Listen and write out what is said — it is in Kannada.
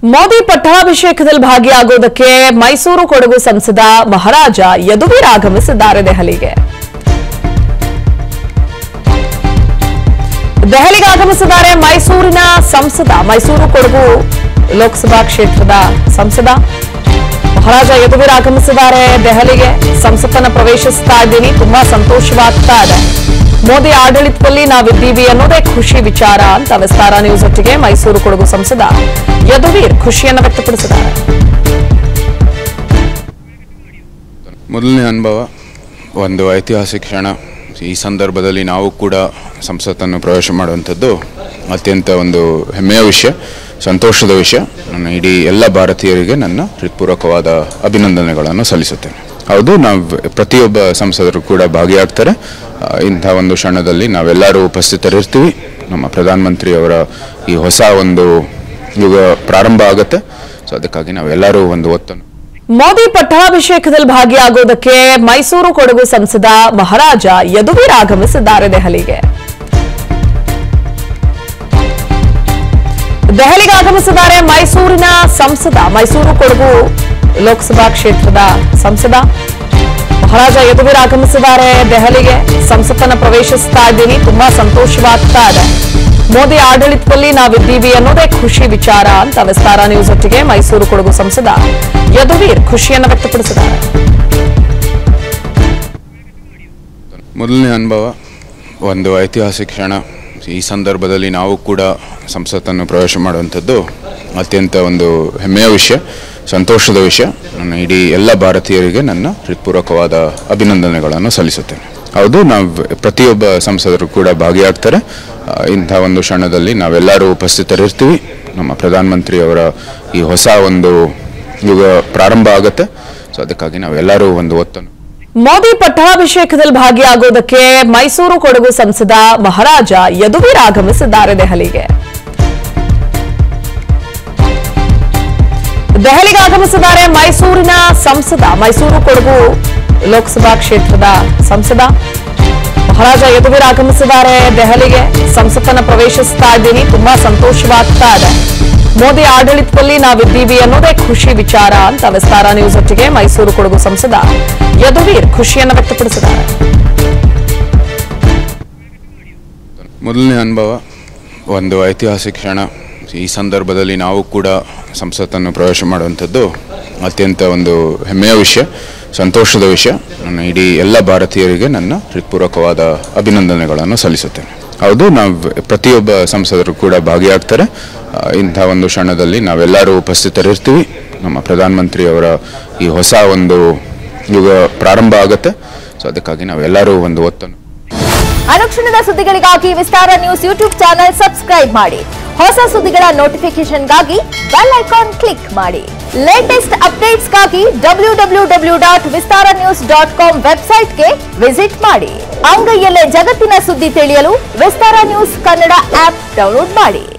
ಮೋದಿ ಪಟ್ಟಾಭಿಷೇಕದಲ್ಲಿ ಭಾಗಿಯಾಗುವುದಕ್ಕೆ ಮೈಸೂರು ಕೊಡಗು ಸಂಸದ ಮಹಾರಾಜ ಯದುವೀರ್ ಆಗಮಿಸಿದ್ದಾರೆ ದೆಹಲಿಗೆ ದೆಹಲಿಗೆ ಆಗಮಿಸಿದ್ದಾರೆ ಮೈಸೂರಿನ ಸಂಸದ ಮೈಸೂರು ಕೊಡಗು ಲೋಕಸಭಾ ಕ್ಷೇತ್ರದ ಸಂಸದ ಮಹಾರಾಜ ಯದುವೀರ್ ಆಗಮಿಸಿದ್ದಾರೆ ದೆಹಲಿಗೆ ಸಂಸತ್ತನ್ನ ಪ್ರವೇಶಿಸ್ತಾ ಇದ್ದೀನಿ ತುಂಬಾ ಸಂತೋಷವಾಗ್ತಾ ಇದೆ ಮೋದಿ ಆಡಳಿತದಲ್ಲಿ ನಾವಿದ್ದೀವಿ ಅನ್ನೋದೇ ಖುಷಿ ವಿಚಾರ ಅಂತ ವಿಸ್ತಾರ ನ್ಯೂಸ್ ಒಟ್ಟಿಗೆ ಮೈಸೂರು ಕೊಡಗು ಸಂಸದ ಯದುವೀರ್ ಖುಷಿಯನ್ನು ವ್ಯಕ್ತಪಡಿಸಿದ್ದಾರೆ ಮೊದಲನೇ ಅನುಭವ ಒಂದು ಐತಿಹಾಸಿಕ ಕ್ಷಣ ಈ ಸಂದರ್ಭದಲ್ಲಿ ನಾವು ಕೂಡ ಸಂಸತ್ತನ್ನು ಪ್ರವೇಶ ಮಾಡುವಂಥದ್ದು ಅತ್ಯಂತ ಒಂದು ಹೆಮ್ಮೆಯ ವಿಷಯ ಸಂತೋಷದ ವಿಷಯ ನನ್ನ ಇಡೀ ಎಲ್ಲ ಭಾರತೀಯರಿಗೆ ನನ್ನ ಹೃತ್ಪೂರ್ವಕವಾದ ಅಭಿನಂದನೆಗಳನ್ನು ಸಲ್ಲಿಸುತ್ತೇನೆ ಹೌದು ನಾವು ಪ್ರತಿಯೊಬ್ಬ ಸಂಸದರು ಕೂಡ ಭಾಗಿಯಾಗ್ತಾರೆ ಆ, ಇಂಥ ಒಂದು ಕ್ಷಣದಲ್ಲಿ ನಾವೆಲ್ಲರೂ ಉಪಸ್ಥಿತರಿರ್ತೀವಿ ನಮ್ಮ ಪ್ರಧಾನಮಂತ್ರಿಯವರ ಈ ಹೊಸ ಒಂದು ಯುಗ ಪ್ರಾರಂಭ ಆಗುತ್ತೆ ಸೊ ಅದಕ್ಕಾಗಿ ನಾವೆಲ್ಲರೂ ಒಂದು ಒತ್ತನ್ನು ಮೋದಿ ಪಟ್ಟಾಭಿಷೇಕದಲ್ಲಿ ಭಾಗಿಯಾಗುವುದಕ್ಕೆ ಮೈಸೂರು ಕೊಡಗು ಸಂಸದ ಮಹಾರಾಜ ಯದುವೀರ್ ಆಗಮಿಸಿದ್ದಾರೆ ದೆಹಲಿಗೆ ದೆಹಲಿಗೆ ಆಗಮಿಸಿದ್ದಾರೆ ಮೈಸೂರಿನ ಸಂಸದ ಮೈಸೂರು ಕೊಡಗು ಲೋಕಸಭಾ ಕ್ಷೇತ್ರದ ಸಂಸದ ಮಹಾರಾಜ ಯದುವೀರ್ ಆಗಮಿಸಿದ್ದಾರೆ ದೆಹಲಿಗೆ ಸಂಸತ್ತನ್ನ ಪ್ರವೇಶಿಸ್ತಾ ಇದ್ದೀನಿ ತುಂಬಾ ಸಂತೋಷವಾಗ್ತಾ ಇದೆ ಮೋದಿ ಆಡಳಿತದಲ್ಲಿ ನಾವಿದ್ದೀವಿ ಅನ್ನೋದೇ ಖುಷಿ ವಿಚಾರ ಅಂತ ವಿಸ್ತಾರ ನ್ಯೂಸ್ ಒಟ್ಟಿಗೆ ಮೈಸೂರು ಕೊಡಗು ಸಂಸದ ಯದುವೀರ್ ಖುಷಿಯನ್ನು ವ್ಯಕ್ತಪಡಿಸಿದ್ದಾರೆ ಮೊದಲನೇ ಅನುಭವ ಒಂದು ಐತಿಹಾಸಿಕ ಕ್ಷಣ ಈ ಸಂದರ್ಭದಲ್ಲಿ ನಾವು ಕೂಡ ಸಂಸತ್ತನ್ನು ಪ್ರವೇಶ ಮಾಡುವಂಥದ್ದು ಅತ್ಯಂತ ಒಂದು ಹೆಮ್ಮೆಯ ವಿಷಯ ಸಂತೋಷದ ವಿಷಯ ನನ್ನ ಇಡೀ ಎಲ್ಲ ಭಾರತೀಯರಿಗೆ ನನ್ನ ಹೃತ್ಪೂರ್ವಕವಾದ ಅಭಿನಂದನೆಗಳನ್ನು ಸಲ್ಲಿಸುತ್ತೇನೆ ಹೌದು ನಾವು ಪ್ರತಿಯೊಬ್ಬ ಸಂಸದರು ಕೂಡ ಭಾಗಿಯಾಗ್ತಾರೆ ಆ, ಇಂಥ ಒಂದು ಕ್ಷಣದಲ್ಲಿ ನಾವೆಲ್ಲರೂ ಉಪಸ್ಥಿತರಿರ್ತೀವಿ ನಮ್ಮ ಪ್ರಧಾನಮಂತ್ರಿಯವರ ಈ ಹೊಸ ಒಂದು ಯುಗ ಪ್ರಾರಂಭ ಆಗುತ್ತೆ ಸೊ ಅದಕ್ಕಾಗಿ ನಾವೆಲ್ಲರೂ ಒಂದು ಒತ್ತನ್ನು ಮೋದಿ ಪಟ್ಟಾಭಿಷೇಕದಲ್ಲಿ ಭಾಗಿಯಾಗುವುದಕ್ಕೆ ಮೈಸೂರು ಕೊಡಗು ಸಂಸದ ಮಹಾರಾಜ ಯದುವೀರ್ ಆಗಮಿಸಿದ್ದಾರೆ ದೆಹಲಿಗೆ ದೆಹಲಿಗೆ ಆಗಮಿಸಿದ್ದಾರೆ ಮೈಸೂರಿನ ಸಂಸದ ಮೈಸೂರು ಕೊಡಗು ಲೋಕಸಭಾ ಕ್ಷೇತ್ರದ ಸಂಸದ ಮಹಾರಾಜ ಯದುವೀರ್ ಆಗಮಿಸಿದ್ದಾರೆ ದೆಹಲಿಗೆ ಸಂಸತ್ತನ್ನ ಪ್ರವೇಶಿಸ್ತಾ ಇದ್ದೀನಿ ತುಂಬಾ ಸಂತೋಷವಾಗ್ತಾ ಇದೆ ಮೋದಿ ಆಡಳಿತದಲ್ಲಿ ನಾವಿದ್ದೀವಿ ಅನ್ನೋದೇ ಖುಷಿ ವಿಚಾರ ಅಂತ ವಿಸ್ತಾರ ನ್ಯೂಸ್ ಒಟ್ಟಿಗೆ ಮೈಸೂರು ಕೊಡಗು ಸಂಸದ ಯದುವೀರ್ ಖುಷಿಯನ್ನು ವ್ಯಕ್ತಪಡಿಸಿದ್ದಾರೆ ಮೊದಲನೇ ಅನುಭವ ಒಂದು ಐತಿಹಾಸಿಕ ಕ್ಷಣ ಈ ಸಂದರ್ಭದಲ್ಲಿ ನಾವು ಕೂಡ ಸಂಸತ್ತನ್ನು ಪ್ರವೇಶ ಮಾಡುವಂಥದ್ದು ಅತ್ಯಂತ ಒಂದು ಹೆಮ್ಮೆಯ ವಿಷಯ ಸಂತೋಷದ ವಿಷಯ ನನ್ನ ಇಡೀ ಎಲ್ಲ ಭಾರತೀಯರಿಗೆ ನನ್ನ ಹೃತ್ಪೂರ್ವಕವಾದ ಅಭಿನಂದನೆಗಳನ್ನು ಸಲ್ಲಿಸುತ್ತೇನೆ ಹೌದು ನಾವು ಪ್ರತಿಯೊಬ್ಬ ಸಂಸದರು ಕೂಡ ಭಾಗಿಯಾಗ್ತಾರೆ ಆ, ಇಂಥ ಒಂದು ಕ್ಷಣದಲ್ಲಿ ನಾವೆಲ್ಲರೂ ಉಪಸ್ಥಿತರಿರ್ತೀವಿ ನಮ್ಮ ಪ್ರಧಾನಮಂತ್ರಿಯವರ ಈ ಹೊಸ ಒಂದು ಯುಗ ಪ್ರಾರಂಭ ಆಗುತ್ತೆ ಸೊ ಅದಕ್ಕಾಗಿ ನಾವೆಲ್ಲರೂ ಒಂದು ಒತ್ತನ್ನು ಅನುಕ್ಷಣದ ಸುದ್ದಿಗಳಿಗಾಗಿ Vistara news YouTube channel subscribe ಮಾಡಿ ಹೊಸ ಸುದ್ದಿಗಳ ನೋಟಿಫಿಕೇಶನ್ಗಾಗಿ ಬೆಲ್ ಐಕಾನ್ ಕ್ಲಿಕ್ ಮಾಡಿ ಲೇಟೆಸ್ಟ್ ಅಪ್ಡೇಟ್ಸ್ಗಾಗಿ W W W dot Vistara news dot com ವೆಬ್ಸೈಟ್ಗೆ ವಿಸಿಟ್ ಮಾಡಿ ಅಂಗೈಯಲ್ಲೇ ಜಗತ್ತಿನ ಸುದ್ದಿ ತಿಳಿಯಲು Vistara news Kannada app download ಮಾಡಿ